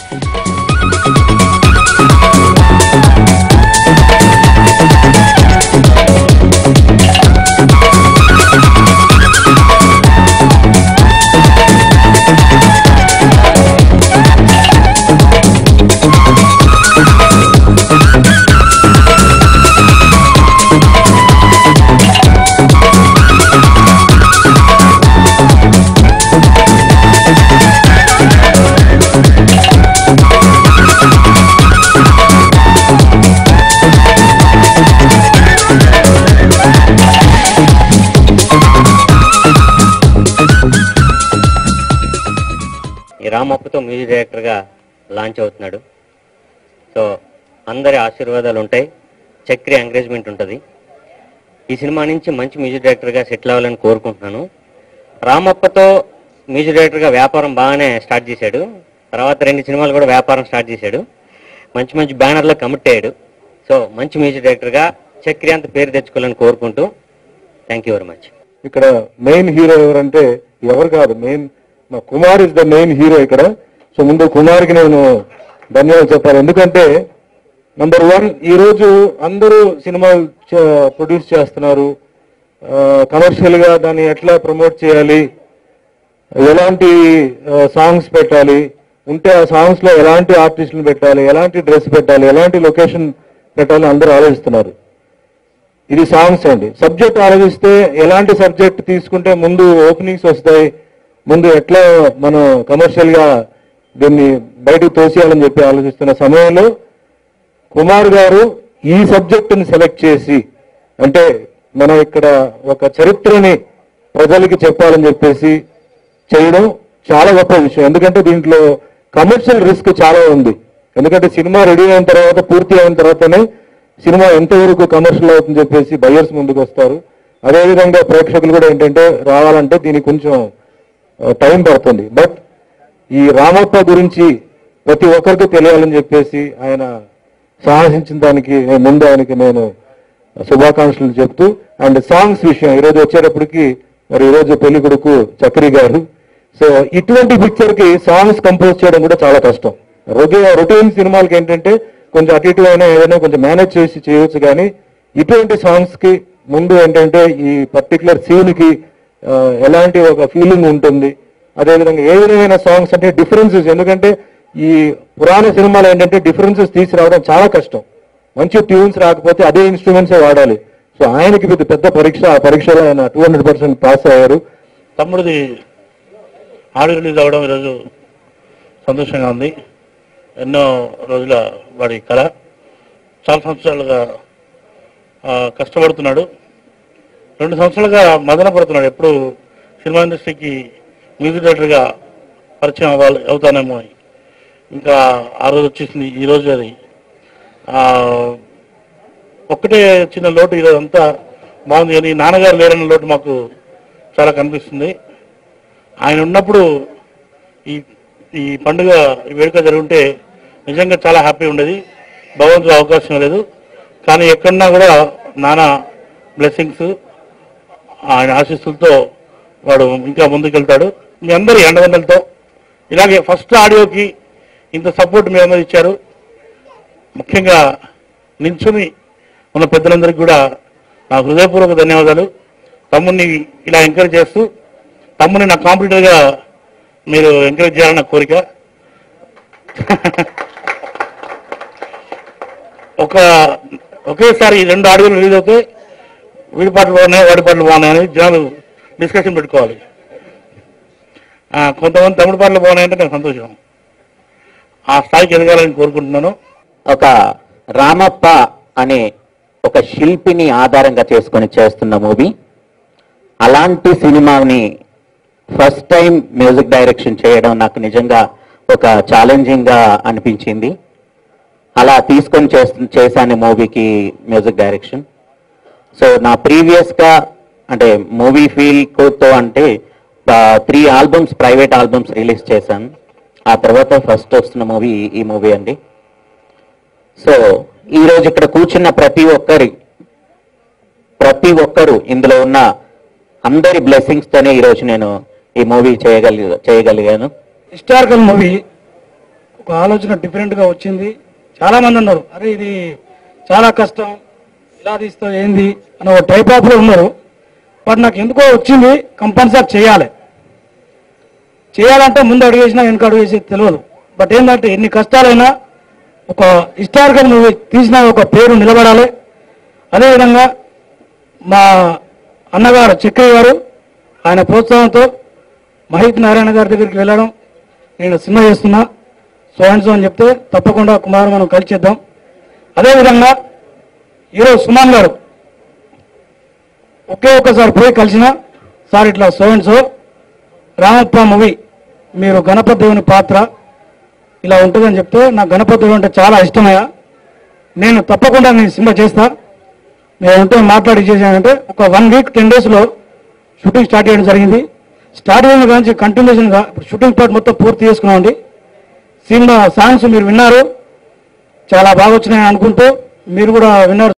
ఈ రామప్పతో మ్యూజిక్ డైరెక్టర్గా లాంచ్ అవుతున్నాడు సో అందరి ఆశీర్వాదాలు ఉంటాయి చక్రి ఎంకరేజ్మెంట్ ఉంటుంది ఈ సినిమా నుంచి మంచి మ్యూజిక్ డైరెక్టర్గా సెటిల్ అవ్వాలని కోరుకుంటున్నాను రామప్పతో మ్యూజిక్ డైరెక్టర్గా వ్యాపారం బాగానే స్టార్ట్ చేశాడు తర్వాత రెండు సినిమాలు కూడా వ్యాపారం స్టార్ట్ చేశాడు మంచి మంచి బ్యానర్లో కమిట్ అయ్యాడు సో మంచి మ్యూజిక్ డైరెక్టర్గా చక్రి అంత పేరు తెచ్చుకోవాలని కోరుకుంటూ థ్యాంక్ యూ వెరీ మచ్ ఇక్కడ మెయిన్ హీరో ఎవరంటే ఎవరు కాదు మెయిన్ మా Kumar is the main hero ఇక్కడ సో ముందు కుమార్కి నేను ధన్యవాదాలు చెప్పాలి ఎందుకంటే నంబర్ వన్ ఈ రోజు అందరూ సినిమాలు ప్రొడ్యూస్ చేస్తున్నారు కమర్షియల్ గా దాన్ని ఎట్లా ప్రమోట్ చేయాలి ఎలాంటి సాంగ్స్ పెట్టాలి ఉంటే ఆ సాంగ్స్ లో ఎలాంటి ఆర్టిస్టులు పెట్టాలి ఎలాంటి డ్రెస్ పెట్టాలి ఎలాంటి లొకేషన్ పెట్టాలి అందరూ ఆలోచిస్తున్నారు ఇది సాంగ్స్ అండి సబ్జెక్ట్ ఆలోచిస్తే ఎలాంటి సబ్జెక్ట్ తీసుకుంటే ముందు ఓపెనింగ్స్ వస్తాయి ముందు ఎట్లా మనం కమర్షియల్ గా దీన్ని బయటకు తోసేయాలని చెప్పి ఆలోచిస్తున్న సమయంలో కుమార్ గారు ఈ సబ్జెక్టుని సెలెక్ట్ చేసి అంటే మనం ఇక్కడ ఒక చరిత్రని ప్రజలకి చెప్పాలని చెప్పేసి చేయడం చాలా గొప్ప విషయం ఎందుకంటే దీంట్లో కమర్షియల్ రిస్క్ చాలా ఉంది ఎందుకంటే సినిమా రెడీ అయిన తర్వాత పూర్తి అయిన తర్వాతనే సినిమా ఎంతవరకు కమర్షియల్ అవుతుందని చెప్పేసి బయర్స్ ముందుకు వస్తారు అదేవిధంగా ప్రేక్షకులు కూడా ఏంటంటే రావాలంటే దీనికి కొంచెం టైం పడుతుంది బట్ ఈ రామప్ప గురించి ప్రతి ఒక్కరికి తెలియాలని చెప్పేసి ఆయన సాహసించిన దానికి నేను ముందు ఆయనకి నేను శుభాకాంక్షలు చెప్తూ అండ్ సాంగ్స్ విషయం ఈరోజు వచ్చేటప్పటికి మరి ఈరోజు పెళ్లి కొడుకు చక్రి గారు సో ఇటువంటి పిక్చర్ కి సాంగ్స్ కంపోజ్ చేయడం కూడా చాలా కష్టం రొటీన్ సినిమాలకి ఏంటంటే కొంచెం అటు ఇటు అయినా ఏదైనా కొంచెం మేనేజ్ చేసి చేయవచ్చు కానీ ఇటువంటి సాంగ్స్ కి ముందు ఏంటంటే ఈ పర్టికులర్ సీన్ కి ఆ, ఎలాంటి ఒక ఫీలింగ్ ఉంటుంది అదేవిధంగా ఏ విధమైన సాంగ్స్ అంటే డిఫరెన్సెస్ ఎందుకంటే ఈ పురాణ సినిమాలు ఏంటంటే డిఫరెన్సెస్ తీసుకురావడం చాలా కష్టం మంచి ట్యూన్స్ రాకపోతే అదే ఇన్స్ట్రుమెంట్సే వాడాలి సో ఆయనకి పెద్ద పెద్ద పరీక్ష ఆ పరీక్షలో ఆయన టూ హండ్రెడ్ పర్సెంట్ పాస్ అయ్యారు తమ్ముడిది ఆడియో రిలీజ్ అవ్వడం ఈరోజు సంతోషంగా ఉంది ఎన్నో రోజుల వాడి కళ చాలా సంవత్సరాలుగా ఆ, కష్టపడుతున్నాడు రెండు సంవత్సరాలుగా మదన పడుతున్నాడు ఎప్పుడు సినిమా ఇండస్ట్రీకి మ్యూజిక్ డైరెక్టర్గా పరిచయం అవ్వాలి అవుతానేమో అని ఇంకా ఆ రోజు వచ్చేసింది ఈ రోజు అది ఆ, ఒక్కటే చిన్న లోటు ఈరోజు అంతా బాగుంది కానీ నాన్నగారు లేరన్న లోటు మాకు చాలా కనిపిస్తుంది ఆయన ఉన్నప్పుడు ఈ ఈ పండుగ ఈ వేడుక జరుగుంటే నిజంగా చాలా హ్యాపీ ఉండేది భగవంతుడు అవకాశం లేదు కానీ ఎక్కడున్నా కూడా నాన్న బ్లెస్సింగ్స్ ఆయన ఆశీస్సులతో వాడు ఇంకా ముందుకెళ్తాడు మీ అందరి అండదండలతో ఇలాగే ఫస్ట్ ఆడియోకి ఇంత సపోర్ట్ మీ అందరూ ఇచ్చారు ముఖ్యంగా నించుని ఉన్న పెద్దలందరికీ కూడా నా హృదయపూర్వక ధన్యవాదాలు తమ్ముడిని ఇలా ఎంకరేజ్ చేస్తూ తమ్ముని నా కాంపిటీటర్గా మీరు ఎంకరేజ్ చేయాలన్న కోరిక ఒక ఒకేసారి ఈ రెండు ఆడియోలు రిలీజ్ అవుతే వీడి పాటలు బాగున్నాయి వాడి పాటలు బాగున్నాయని జనాలు డిస్కషన్ పెట్టుకోవాలి ఆ, కొంతమంది తమిళ పాటలు బాగున్నాయంటే నాకు సంతోషం ఆ స్థాయికి ఎదగాలని కోరుకుంటున్నాను ఒక రామప్ప అనే ఒక శిల్పిని ఆధారంగా చేసుకొని చేస్తున్న మూవీ అలాంటి సినిమాని ఫస్ట్ టైం మ్యూజిక్ డైరెక్షన్ చేయడం నాకు నిజంగా ఒక ఛాలెంజింగ్ గా అనిపించింది అలా తీసుకొని చేస్తు చేశాను మూవీకి మ్యూజిక్ డైరెక్షన్ సో నా ప్రీవియస్ గా అంటే మూవీ ఫీల్ తో అంటే three albums private albums release చేశాను ఆ తర్వాత ఫస్ట్ వస్తున్న మూవీ ఈ మూవీ అండి సో ఈ రోజు ఇక్కడ కూర్చున్న ప్రతి ఒక్కరి ప్రతి ఒక్కరు ఇందులో ఉన్న అందరి బ్లెస్సింగ్స్ తోనే ఈ రోజు నేను ఈ మూవీ చేయగలి చేయగలిగాను హిస్టారికల్ మూవీ ఒక ఆలోచన డిఫరెంట్గా వచ్చింది చాలా మంది ఉన్నారు అరే ఇది చాలా కష్టం ఇలా తీస్తావు ఏంది అని ఒక టైప్ ఆఫ్లో ఉన్నారు బట్ నాకు ఎందుకో వచ్చింది కంపల్సరీ చేయాలి చేయాలంటే ముందు అడుగు వేసినా వెనక అడుగు వేసేది తెలియదు బట్ ఏంటంటే ఎన్ని కష్టాలైనా ఒక హిస్టారికల్ మూవీ తీసిన ఒక పేరు నిలబడాలి అదేవిధంగా మా అన్నగారు చక్రయ్య గారు ఆయన ప్రోత్సాహంతో మహిత్ నారాయణ గారి దగ్గరికి వెళ్ళడం నేను సినిమా చేస్తున్నా సో అండ్ సో అని చెప్తే తప్పకుండా కుమార్ మనం కలిసి చేద్దాం అదేవిధంగా ఈరోజు సుమన్ గారు ఒకే ఒక్కసారి పోయి కలిసిన సార్ ఇట్లా so and so Ramappa movie మీరు గణపతి దేవుని పాత్ర ఇలా ఉంటుందని చెప్తే నాకు గణపతి దేవుడు అంటే చాలా ఇష్టమయ్యా నేను తప్పకుండా నేను సినిమా చేస్తా నేను ఉంటే మాట్లాడి చేశానంటే ఒక వన్ వీక్ టెన్ డేస్లో షూటింగ్ స్టార్ట్ చేయడం జరిగింది స్టార్ట్ అయిన కానీ కంటిన్యూషన్గా షూటింగ్ పార్ట్ మొత్తం పూర్తి చేసుకున్నామండి సినిమా సాంగ్స్ మీరు విన్నారు చాలా బాగా వచ్చినాయని అనుకుంటూ మీరు కూడా విన్నారు